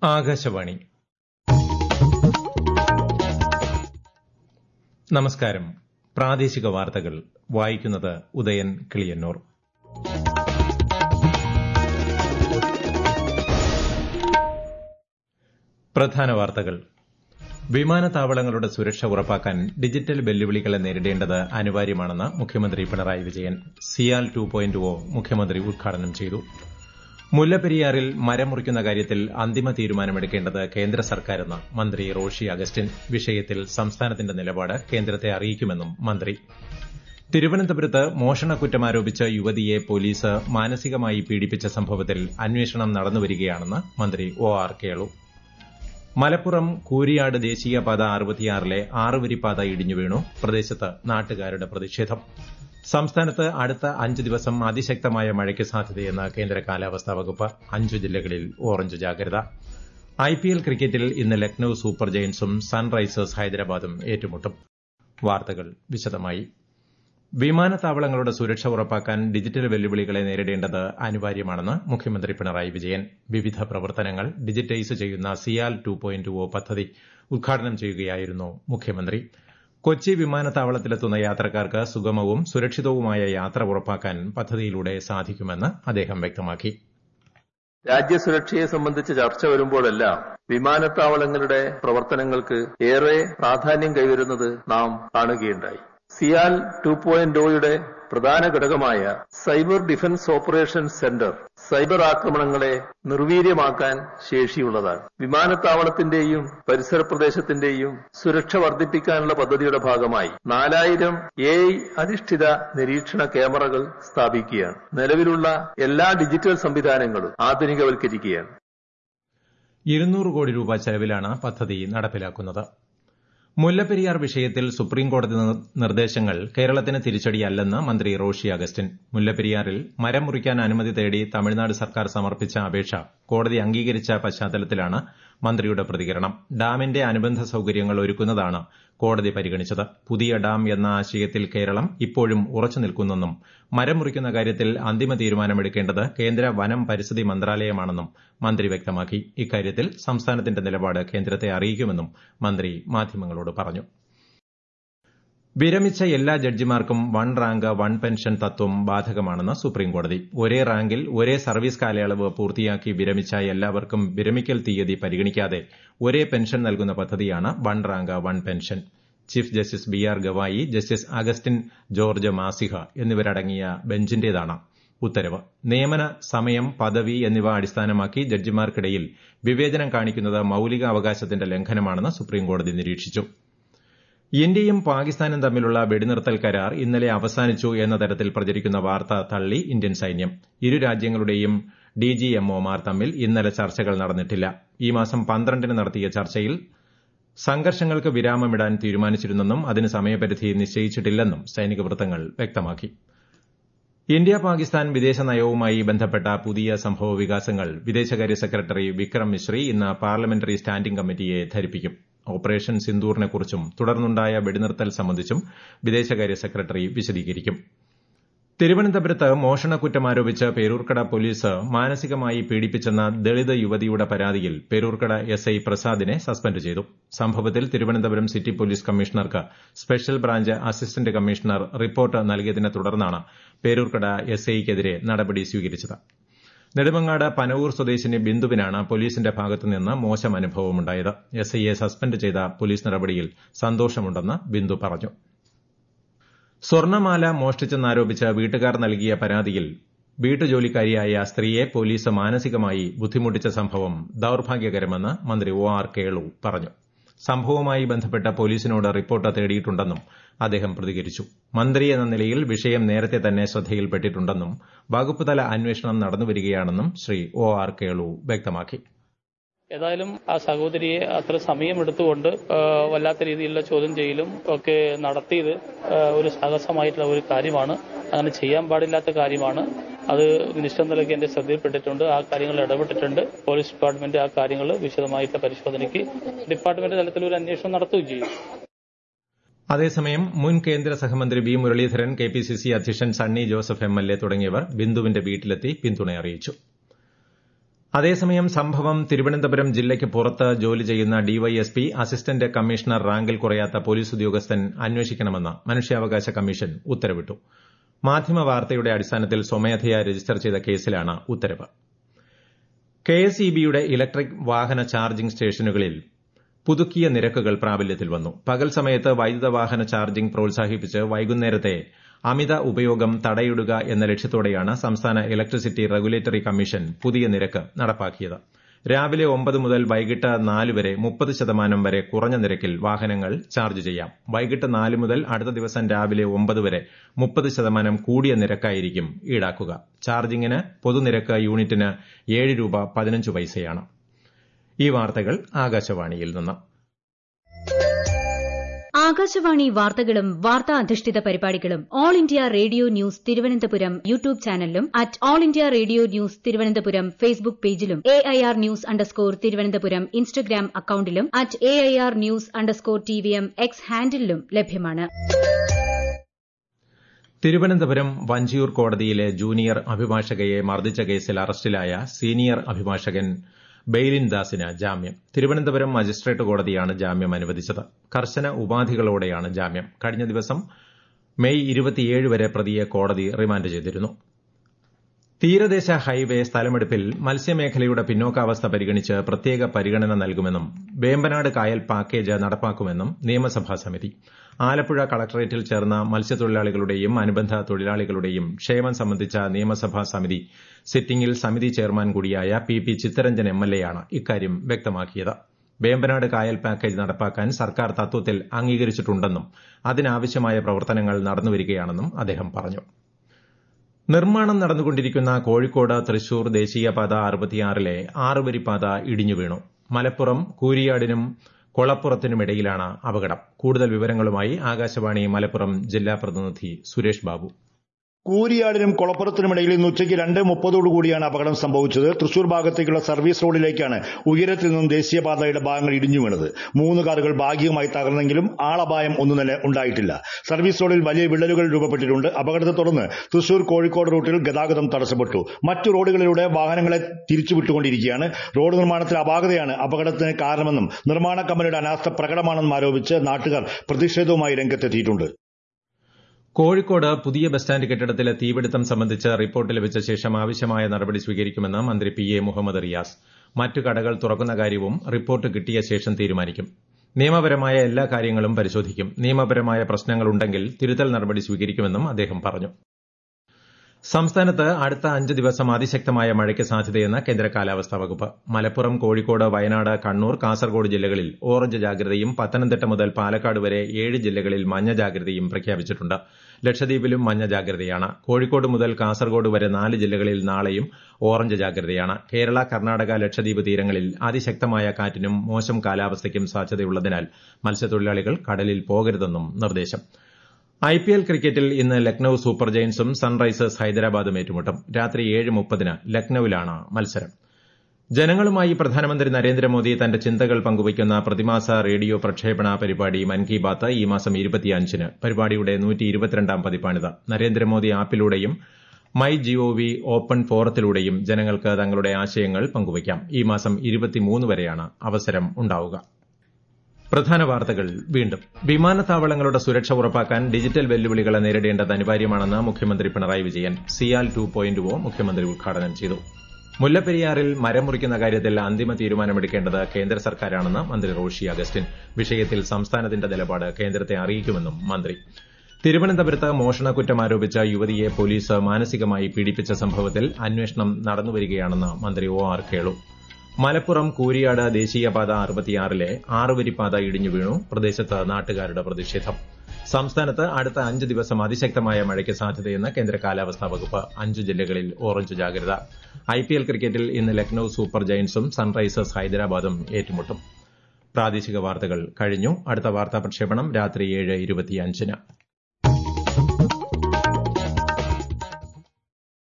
ആകാശവാണി നമസ്കാരം പ്രാദേശിക വാർത്തകൾ വായിക്കുന്നത് ഉദയൻ കിളിയന്നൂർ പ്രധാന വാർത്തകൾ വിമാനത്താവളങ്ങളുടെ സുരക്ഷ ഉറപ്പാക്കാൻ ഡിജിറ്റൽ വെല്ലുവിളികളെ നേരിടേണ്ടത് അനിവാര്യമാണെന്ന് മുഖ്യമന്ത്രി Pinarayi Vijayan CIAL two point O മുഖ്യമന്ത്രി ഉദ്ഘാടനം ചെയ്തു മുല്ലപ്പെരിയാറിൽ മരം മുറിക്കുന്ന കാര്യത്തിൽ അന്തിമ തീരുമാനമെടുക്കേണ്ടത് കേന്ദ്ര സർക്കാരെന്ന് മന്ത്രി റോഷി അഗസ്റ്റിൻ വിഷയത്തിൽ സംസ്ഥാനത്തിന്റെ നിലപാട് കേന്ദ്രത്തെ അറിയിക്കുമെന്നും മന്ത്രി തിരുവനന്തപുരത്ത് മോഷണക്കുറ്റമാരോപിച്ച് യുവതിയെ പോലീസ് മാനസികമായി പീഡിപ്പിച്ച സംഭവത്തിൽ അന്വേഷണം നടന്നുവരികയാണെന്ന് മന്ത്രി ഒ ആർ കേളു മലപ്പുറം കൂരിയാട് ദേശീയപാത അറുപത്തിയാറിലെ ആറുവരിപ്പാത ഇടിഞ്ഞു വീണു പ്രദേശത്ത് നാട്ടുകാരുടെ പ്രതിഷേധം സംസ്ഥാനത്ത് അടുത്ത അഞ്ച് ദിവസം അതിശക്തമായ മഴയ്ക്ക് സാധ്യതയെന്ന് കേന്ദ്ര കാലാവസ്ഥാ വകുപ്പ് അഞ്ചു ജില്ലകളിൽ ഓറഞ്ച് ജാഗ്രത ഐപിഎൽ ക്രിക്കറ്റിൽ ഇന്ന് ലക്നൌ സൂപ്പർ ജയന്റ്സും സൺറൈസേഴ്സ് ഹൈദരാബാദും ഏറ്റുമുട്ടും വാർത്തകൾ വിശദമായി വിമാനത്താവളങ്ങളുടെ സുരക്ഷ ഉറപ്പാക്കാൻ ഡിജിറ്റൽ വെല്ലുവിളികളെ നേരിടേണ്ടത് അനിവാര്യമാണെന്ന് മുഖ്യമന്ത്രി പിണറായി വിജയൻ വിവിധ പ്രവർത്തനങ്ങൾ ഡിജിറ്റൈസ് ചെയ്യുന്ന സിയാൽ ടു പോയിന്റ് ഒ പദ്ധതി ഉദ്ഘാടനം ചെയ്യുകയായിരുന്നു മുഖ്യമന്ത്രി കൊച്ചി വിമാനത്താവളത്തിലെത്തുന്ന യാത്രക്കാർക്ക് സുഗമവും സുരക്ഷിതവുമായ യാത്ര ഉറപ്പാക്കാൻ പദ്ധതിയിലൂടെ സാധിക്കുമെന്ന് അദ്ദേഹം വ്യക്തമാക്കി രാജ്യസുരക്ഷയെ സംബന്ധിച്ച് ചർച്ച വരുമ്പോഴെല്ലാം വിമാനത്താവളങ്ങളുടെ പ്രവർത്തനങ്ങൾക്ക് ഏറെ പ്രാധാന്യം കൈവരുന്നത് നാം കാണുകയുണ്ടായി സിയാൽ ടു പോയിന്റ് ഒയുടെ പ്രധാന ഘടകമായ cyber defence operation centre cyber ആക്രമണങ്ങളെ നിർവീര്യമാക്കാൻ ശേഷിയുള്ളതാണ് വിമാനത്താവളത്തിന്റെയും പരിസര പ്രദേശത്തിന്റെയും സുരക്ഷ വർദ്ധിപ്പിക്കാനുള്ള പദ്ധതിയുടെ ഭാഗമായി നാലായിരം എ അധിഷ്ഠിത നിരീക്ഷണ ക്യാമറകൾ സ്ഥാപിക്കുകയാണ് നിലവിലുള്ള എല്ലാ ഡിജിറ്റൽ സംവിധാനങ്ങളും ആധുനികവൽക്കരിക്കുകയാണ് ഇരുന്നൂറ് കോടി രൂപ ചെലവിലാണ് പദ്ധതി നടപ്പിലാക്കുന്നത് മുല്ലപ്പെരിയാർ വിഷയത്തിൽ സുപ്രീംകോടതി നിർദ്ദേശങ്ങൾ കേരളത്തിന് തിരിച്ചടിയല്ലെന്ന് മന്ത്രി റോഷി അഗസ്റ്റിൻ മുല്ലപ്പെരിയാറിൽ മരം മുറിക്കാൻ അനുമതി തേടി തമിഴ്നാട് സർക്കാർ സമർപ്പിച്ച അപേക്ഷ കോടതി അംഗീകരിച്ച പശ്ചാത്തലത്തിലാണ് മന്ത്രിയുടെ പ്രതികരണം ഡാമിന്റെ അനുബന്ധ സൌകര്യങ്ങൾ ഒരുക്കുന്നതാണ് കോടതി പരിഗണിച്ചത് പുതിയ ഡാം എന്ന ആശയത്തിൽ കേരളം ഇപ്പോഴും ഉറച്ചു നിൽക്കുന്നെന്നും മരം മുറിക്കുന്ന കാര്യത്തിൽ അന്തിമ തീരുമാനമെടുക്കേണ്ടത് കേന്ദ്ര വനം പരിസ്ഥിതി മന്ത്രാലയമാണെന്നും മന്ത്രി വ്യക്തമാക്കി ഇക്കാര്യത്തിൽ സംസ്ഥാനത്തിന്റെ നിലപാട് കേന്ദ്രത്തെ അറിയിക്കുമെന്നും മന്ത്രി മാധ്യമങ്ങളോട് പറഞ്ഞു വിരമിച്ച എല്ലാ ജഡ്ജിമാർക്കും വൺ റാങ്ക് വൺ പെൻഷൻ തത്വം ബാധകമാണെന്ന് സുപ്രീംകോടതി ഒരേ റാങ്കിൽ ഒരേ സർവീസ് കാലയളവ് പൂർത്തിയാക്കി വിരമിച്ച എല്ലാവർക്കും വിരമിക്കൽ തീയതി പരിഗണിക്കാതെ ഒരേ പെൻഷൻ നൽകുന്ന പദ്ധതിയാണ് one rank one pension chief justice B R Gavai justice Augustine George Masih എന്നിവരടങ്ങിയ ബെഞ്ചിന്റേതാണ് ഉത്തരവ് നിയമന സമയം പദവി എന്നിവ അടിസ്ഥാനമാക്കി ജഡ്ജിമാർക്കിടയിൽ വിവേചനം കാണിക്കുന്നത് മൌലിക അവകാശത്തിന്റെ ലംഘനമാണെന്ന് സുപ്രീംകോടതി നിരീക്ഷിച്ചു ഇന്ത്യയും പാകിസ്ഥാനും തമ്മിലുള്ള വെടിനിർത്തൽ കരാർ ഇന്നലെ അവസാനിച്ചു എന്ന തരത്തിൽ പ്രചരിക്കുന്ന വാർത്ത തള്ളി ഇന്ത്യൻ സൈന്യം ഇരു രാജ്യങ്ങളുടെയും ഡിജിഎംഒമാർ തമ്മിൽ ഇന്നലെ ചർച്ചകൾ നടന്നിട്ടില്ല ഈ മാസം പന്ത്രണ്ടിന് നടത്തിയ ചർച്ചയിൽ സംഘർഷങ്ങൾക്ക് വിരാമമിടാൻ തീരുമാനിച്ചിരുന്നെന്നും അതിന് സമയപരിധി നിശ്ചയിച്ചിട്ടില്ലെന്നും സൈനിക വൃത്തങ്ങൾ വ്യക്തമാക്കി ഇന്ത്യ പാകിസ്ഥാൻ വിദേശ നയവുമായി ബന്ധപ്പെട്ട പുതിയ സംഭവ വികാസങ്ങൾ വിദേശകാര്യ സെക്രട്ടറി വിക്രം മിശ്രി ഇന്ന് പാർലമെന്ററി സ്റ്റാൻഡിംഗ് കമ്മിറ്റിയെ ധരിപ്പിക്കും ഓപ്പറേഷൻ സിന്ദൂറിനെക്കുറിച്ചും തുടർന്നുണ്ടായ വെടിനിർത്തൽ സംബന്ധിച്ചും വിദേശകാര്യ സെക്രട്ടറി വിശദീകരിക്കും തിരുവനന്തപുരത്ത് മോഷണക്കുറ്റമാരോപിച്ച് പേരൂർക്കട പോലീസ് മാനസികമായി പീഡിപ്പിച്ചെന്ന ദളിത് യുവതിയുടെ പരാതിയിൽ പേരൂർക്കട എസ് ഐ പ്രസാദിനെ സസ്പെൻഡ് ചെയ്തു സംഭവത്തിൽ തിരുവനന്തപുരം സിറ്റി പോലീസ് കമ്മീഷണർക്ക് special branch assistant commissioner report നൽകിയതിനെ തുടർന്നാണ് പേരൂർക്കട എസ് ഐക്കെതിരെ നടപടി സ്വീകരിച്ചത് നെടുമങ്ങാട് പനവൂർ സ്വദേശിനി ബിന്ദുവിനാണ് പോലീസിന്റെ ഭാഗത്തുനിന്ന് മോശം അനുഭവമുണ്ടായത് എസ് ഐയെ സസ്പെൻഡ് ചെയ്ത പോലീസ് നടപടിയിൽ സന്തോഷമുണ്ടെന്ന് ബിന്ദു പറഞ്ഞു സ്വർണമാല മോഷ്ടിച്ചെന്നാരോപിച്ച് വീട്ടുകാർ നൽകിയ പരാതിയിൽ വീട്ടുജോലിക്കാരിയായ സ്ത്രീയെ പോലീസ് മാനസികമായി ബുദ്ധിമുട്ടിച്ച സംഭവം ദൌർഭാഗ്യകരമെന്ന് മന്ത്രി ഒ ആർ കേളു പറഞ്ഞു സംഭവവുമായി ബന്ധപ്പെട്ട പോലീസിനോട് റിപ്പോർട്ട് തേടിയിട്ടുണ്ടെന്നും അദ്ദേഹം പ്രതികരിച്ചു മന്ത്രി എന്ന നിലയിൽ വിഷയം നേരത്തെ തന്നെ ശ്രദ്ധയിൽപ്പെട്ടിട്ടുണ്ടെന്നും വകുപ്പുതല അന്വേഷണം നടന്നുവരികയാണെന്നും ശ്രീ ഒ ആർ കേളു വ്യക്തമാക്കി ഏതായാലും ആ സഹോദരിയെ അത്ര സമയമെടുത്തുകൊണ്ട് വല്ലാത്ത രീതിയിലുള്ള ചോദ്യം ചെയ്യലും ഒക്കെ നടത്തിയത് ഒരു സാഹസമായിട്ടുള്ള ഒരു കാര്യമാണ് അങ്ങനെ ചെയ്യാൻ പാടില്ലാത്ത കാര്യമാണ് അത് മിനിസ്റ്റർ നിലയ്ക്ക് എന്റെ ശ്രദ്ധയിൽപ്പെട്ടിട്ടുണ്ട് ആ കാര്യങ്ങൾ ഇടപെട്ടിട്ടുണ്ട് പോലീസ് ഡിപ്പാർട്ട്മെന്റ് ആ കാര്യങ്ങൾ വിശദമായിട്ട് പരിശോധനയ്ക്ക് ഡിപ്പാർട്ട്മെന്റ് തലത്തിൽ ഒരു അന്വേഷണം നടത്തുകയും ചെയ്യും അതേസമയം മുൻ കേന്ദ്ര സഹമന്ത്രി V Muraleedharan K P C C അധ്യക്ഷൻ Sunny Joseph M L A തുടങ്ങിയവർ ബിന്ദുവിന്റെ വീട്ടിലെത്തി പിന്തുണ അറിയിച്ചു അതേസമയം സംഭവം തിരുവനന്തപുരം ജില്ലയ്ക്ക് പുറത്ത് ജോലി ചെയ്യുന്ന ഡിവൈഎസ്പി അസിസ്റ്റന്റ് കമ്മീഷണർ റാങ്കിൽ കുറയാത്ത പോലീസ് ഉദ്യോഗസ്ഥൻ അന്വേഷിക്കണമെന്ന് മനുഷ്യാവകാശ കമ്മീഷൻ ഉത്തരവിട്ടു മാധ്യമ വാർത്തയുടെ അടിസ്ഥാനത്തിൽ സ്വമേധയാ രജിസ്റ്റർ ചെയ്ത കേസിലാണ് ഉത്തരവ് കെഎസ്ഇബിയുടെ ഇലക്ട്രിക് വാഹന ചാർജിംഗ് സ്റ്റേഷനുകളിൽ പുതുക്കിയ നിരക്കുകൾ പ്രാബല്യത്തിൽ വന്നു പകൽ സമയത്ത് വൈദ്യുത വാഹന ചാർജിംഗ് പ്രോത്സാഹിപ്പിച്ച് വൈകുന്നേരത്തെ അമിത ഉപയോഗം തടയിടുക എന്ന ലക്ഷ്യത്തോടെയാണ് സംസ്ഥാന ഇലക്ട്രിസിറ്റി റെഗുലേറ്ററി കമ്മീഷൻ പുതിയ നിരക്ക് നടപ്പാക്കിയത് രാവിലെ ഒമ്പത് മുതൽ വൈകിട്ട് നാല് വരെ മുപ്പത് ശതമാനം വരെ കുറഞ്ഞ നിരക്കിൽ വാഹനങ്ങൾ ചാർജ് ചെയ്യാം വൈകിട്ട് നാല് മുതൽ അടുത്ത ദിവസം രാവിലെ ഒമ്പത് വരെ മുപ്പത് ശതമാനം കൂടിയ നിരക്കായിരിക്കും ഈടാക്കുക ചാർജിംഗിന് പൊതുനിരക്ക് യൂണിറ്റിന് ഏഴ് രൂപ പതിനഞ്ച് പൈസയാണ് ഈ വാർത്തകൾ ആകാശവാണിയിൽ നിന്ന് ആകാശവാണി വാർത്തകളും വാർത്താ അധിഷ്ഠിത പരിപാടികളും All India Radio News Thiruvananthapuram YouTube ചാനലിലും at All India Radio News Thiruvananthapuram Facebook പേജിലും A I R news underscore Thiruvananthapuram Instagram അക്കൌണ്ടിലും at A I R news underscore T V M X ഹാൻഡിലും ലഭ്യമാണ് തിരുവനന്തപുരം വഞ്ചിയൂർ കോടതിയിലെ ജൂനിയർ അഭിഭാഷകയെ മർദ്ദിച്ച കേസിൽ അറസ്റ്റിലായ സീനിയർ അഭിഭാഷകൻ ബെയ്ലിൻ ദാസിന് ജാമ്യം തിരുവനന്തപുരം മജിസ്ട്രേറ്റ് കോടതിയാണ് ജാമ്യം അനുവദിച്ചത് കർശന ഉപാധികളോടെയാണ് ജാമ്യം കഴിഞ്ഞ ദിവസം മെയ് ഇരുപത്തിയേഴ് വരെ പ്രതിയെ കോടതി റിമാൻഡ് ചെയ്തിരുന്നു തീരദേശ ഹൈവേ സ്ഥലമെടുപ്പിൽ മത്സ്യമേഖലയുടെ പിന്നോക്കാവസ്ഥ പരിഗണിച്ച് പ്രത്യേക പരിഗണന നൽകുമെന്നും വേമ്പനാട് കായൽ പാക്കേജ് നടപ്പാക്കുമെന്നും നിയമസഭാ സമിതി ആലപ്പുഴ കളക്ടറേറ്റിൽ ചേർന്ന മത്സ്യത്തൊഴിലാളികളുടെയും അനുബന്ധ തൊഴിലാളികളുടെയും ക്ഷേമം സംബന്ധിച്ച നിയമസഭാ സമിതി സിറ്റിംഗിൽ സമിതി ചെയർമാൻ കൂടിയായ P P Chitharanjan M L എയാണ് ഇക്കാര്യം വ്യക്തമാക്കിയത് വേമ്പനാട് കായൽ പാക്കേജ് നടപ്പാക്കാൻ സർക്കാർ തത്വത്തിൽ അംഗീകരിച്ചിട്ടുണ്ടെന്നും അതിനാവശ്യമായ പ്രവർത്തനങ്ങൾ നടന്നുവരികയാണെന്നും അദ്ദേഹം പറഞ്ഞു നിർമ്മാണം നടന്നുകൊണ്ടിരിക്കുന്ന കോഴിക്കോട് തൃശൂർ ദേശീയപാത അറുപത്തിയാറിലെ ആറുവരിപ്പാത ഇടിഞ്ഞു വീണു മലപ്പുറം കൂരിയാടിനും കൊളപ്പുറത്തിനുമിടയിലാണ് അപകടം കൂടുതൽ വിവരങ്ങളുമായി ആകാശവാണി മലപ്പുറം ജില്ലാ പ്രതിനിധി സുരേഷ് ബാബു കൂരിയാടിനും കൊളപ്പുറത്തിനുമിടയിൽ ഇന്ന് ഉച്ചയ്ക്ക് രണ്ട് മുപ്പതോടുകൂടിയാണ് അപകടം സംഭവിച്ചത് തൃശൂർ ഭാഗത്തേക്കുള്ള സർവീസ് റോഡിലേക്കാണ് ഉയരത്തിൽ നിന്നും ദേശീയപാതയുടെ ഭാഗങ്ങൾ ഇടിഞ്ഞു വീണത് മൂന്ന് കാറുകൾ ഭാഗികമായി തകർന്നെങ്കിലും ആളപായം ഒന്നും തന്നെ ഉണ്ടായിട്ടില്ല സർവീസ് റോഡിൽ വലിയ വിള്ളലുകൾ രൂപപ്പെട്ടിട്ടുണ്ട് അപകടത്തെ തുടർന്ന് തൃശൂർ കോഴിക്കോട് റൂട്ടിൽ ഗതാഗതം തടസ്സപ്പെട്ടു മറ്റു റോഡുകളിലൂടെ വാഹനങ്ങളെ തിരിച്ചുവിട്ടുകൊണ്ടിരിക്കുകയാണ് റോഡ് നിർമ്മാണത്തിൽ അപാകതയാണ് അപകടത്തിന് കാരണമെന്നും നിർമ്മാണ കമ്പനിയുടെ അനാസ്ഥ പ്രകടമാണെന്നും ആരോപിച്ച് നാട്ടുകാർ പ്രതിഷേധവുമായി രംഗത്തെത്തിയിട്ടുണ്ട് കോഴിക്കോട് പുതിയ ബസ് സ്റ്റാൻഡ് കെട്ടിടത്തിലെ തീപിടുത്തം സംബന്ധിച്ച് റിപ്പോർട്ട് ലഭിച്ച ശേഷം ആവശ്യമായ നടപടി സ്വീകരിക്കുമെന്ന് മന്ത്രി പി എ മുഹമ്മദ് റിയാസ് മറ്റു കടകൾ തുറക്കുന്ന കാര്യവും റിപ്പോർട്ട് കിട്ടിയ ശേഷം തീരുമാനിക്കും നിയമപരമായ എല്ലാ കാര്യങ്ങളും പരിശോധിക്കും നിയമപരമായ പ്രശ്നങ്ങളുണ്ടെങ്കിൽ തിരുത്തൽ നടപടി സ്വീകരിക്കുമെന്നും അദ്ദേഹം പറഞ്ഞു സംസ്ഥാനത്ത് അടുത്ത അഞ്ച് ദിവസം അതിശക്തമായ മഴയ്ക്ക് സാധ്യതയെന്ന് കേന്ദ്ര കാലാവസ്ഥാ വകുപ്പ് മലപ്പുറം കോഴിക്കോട് വയനാട് കണ്ണൂർ കാസർഗോഡ് ജില്ലകളിൽ ഓറഞ്ച് ജാഗ്രതയും പത്തനംതിട്ട മുതൽ പാലക്കാട് വരെ ഏഴ് ജില്ലകളിൽ മഞ്ഞ ജാഗ്രതയും പ്രഖ്യാപിച്ചിട്ടുണ്ട് ലക്ഷദ്വീപിലും മഞ്ഞ ജാഗ്രതയാണ് കോഴിക്കോട് മുതൽ കാസർഗോഡ് വരെ നാല് ജില്ലകളിൽ നാളെയും ഓറഞ്ച് ജാഗ്രതയാണ് കേരള കർണാടക ലക്ഷദ്വീപ് തീരങ്ങളിൽ അതിശക്തമായ കാറ്റിനും മോശം കാലാവസ്ഥയ്ക്കും സാധ്യതയുള്ളതിനാൽ മത്സ്യത്തൊഴിലാളികൾ കടലിൽ പോകരുതെന്നും നിർദ്ദേശം ഐപിഎൽ ക്രിക്കറ്റിൽ ഇന്ന് ലക്നൌ സൂപ്പർ ജയൻസും സൺറൈസേഴ്സ് ഹൈദരാബാദും ഏറ്റുമുട്ടും രാത്രി ഏഴ് മുപ്പതിന് ലക്നൌവിലാണ് മത്സരം ജനങ്ങളുമായി പ്രധാനമന്ത്രി നരേന്ദ്രമോദി തന്റെ ചിന്തകൾ പങ്കുവയ്ക്കുന്ന പ്രതിമാസ റേഡിയോ പ്രക്ഷേപണ പരിപാടി മൻ കി ബാത്ത് ഈ മാസം ഇരുപത്തിയഞ്ചിന് പരിപാടിയുടെ നൂറ്റിയിരുപത്തിരണ്ടാം പതിപ്പാണിത് നരേന്ദ്രമോദി ആപ്പിലൂടെയും മൈ ജിഒവി ഓപ്പൺ ഫോറത്തിലൂടെയും ജനങ്ങൾക്ക് തങ്ങളുടെ ആശയങ്ങൾ പങ്കുവയ്ക്കാം ഈ മാസം ഇരുപത്തിമൂന്ന് വരെയാണ് അവസരം ഉണ്ടാവുക പ്രധാന വാർത്തകൾ വീണ്ടും വിമാനത്താവളങ്ങളുടെ സുരക്ഷ ഉറപ്പാക്കാൻ ഡിജിറ്റൽ വെല്ലുവിളികളെ നേരിടേണ്ടത് അനിവാര്യമാണെന്ന് മുഖ്യമന്ത്രി Pinarayi Vijayan CIAL two point O മുഖ്യമന്ത്രി ഉദ്ഘാടനം ചെയ്തു മുല്ലപ്പെരിയാറിൽ മരം മുറിക്കുന്ന കാര്യത്തിൽ അന്തിമ തീരുമാനമെടുക്കേണ്ടത് കേന്ദ്ര സർക്കാരാണെന്ന് മന്ത്രി റോഷി അഗസ്റ്റിൻ വിഷയത്തിൽ സംസ്ഥാനത്തിന്റെ നിലപാട് കേന്ദ്രത്തെ അറിയിക്കുമെന്നും മന്ത്രി തിരുവനന്തപുരത്ത് മോഷണക്കുറ്റം ആരോപിച്ച യുവതിയെ പോലീസ് മാനസികമായി പീഡിപ്പിച്ച സംഭവത്തിൽ അന്വേഷണം നടന്നുവരികയാണെന്ന് മന്ത്രി ഒ ആർ കേളു മലപ്പുറം കൂരിയാട് ദേശീയപാത അറുപത്തിയാറിലെ ആറുവരിപ്പാത ഇടിഞ്ഞു വീണു പ്രദേശത്ത് നാട്ടുകാരുടെ പ്രതിഷേധം സംസ്ഥാനത്ത് അടുത്ത അഞ്ച് ദിവസം അതിശക്തമായ മഴയ്ക്ക് സാധ്യതയെന്ന് കേന്ദ്ര കാലാവസ്ഥാ വകുപ്പ് അഞ്ച് ജില്ലകളിൽ ഓറഞ്ച് ജാഗ്രത ഐപിഎൽ ക്രിക്കറ്റിൽ ഇന്ന് ലക്നൌ സൂപ്പർ ജയൻസും സൺറൈസേഴ്സ് ഹൈദരാബാദും ഏറ്റുമുട്ടും പ്രാദേശിക വാർത്തകൾ കഴിഞ്ഞു അടുത്ത വാർത്താ പ്രക്ഷേപണം രാത്രി ഏഴ് ഇരുപത്തിയഞ്ചിന്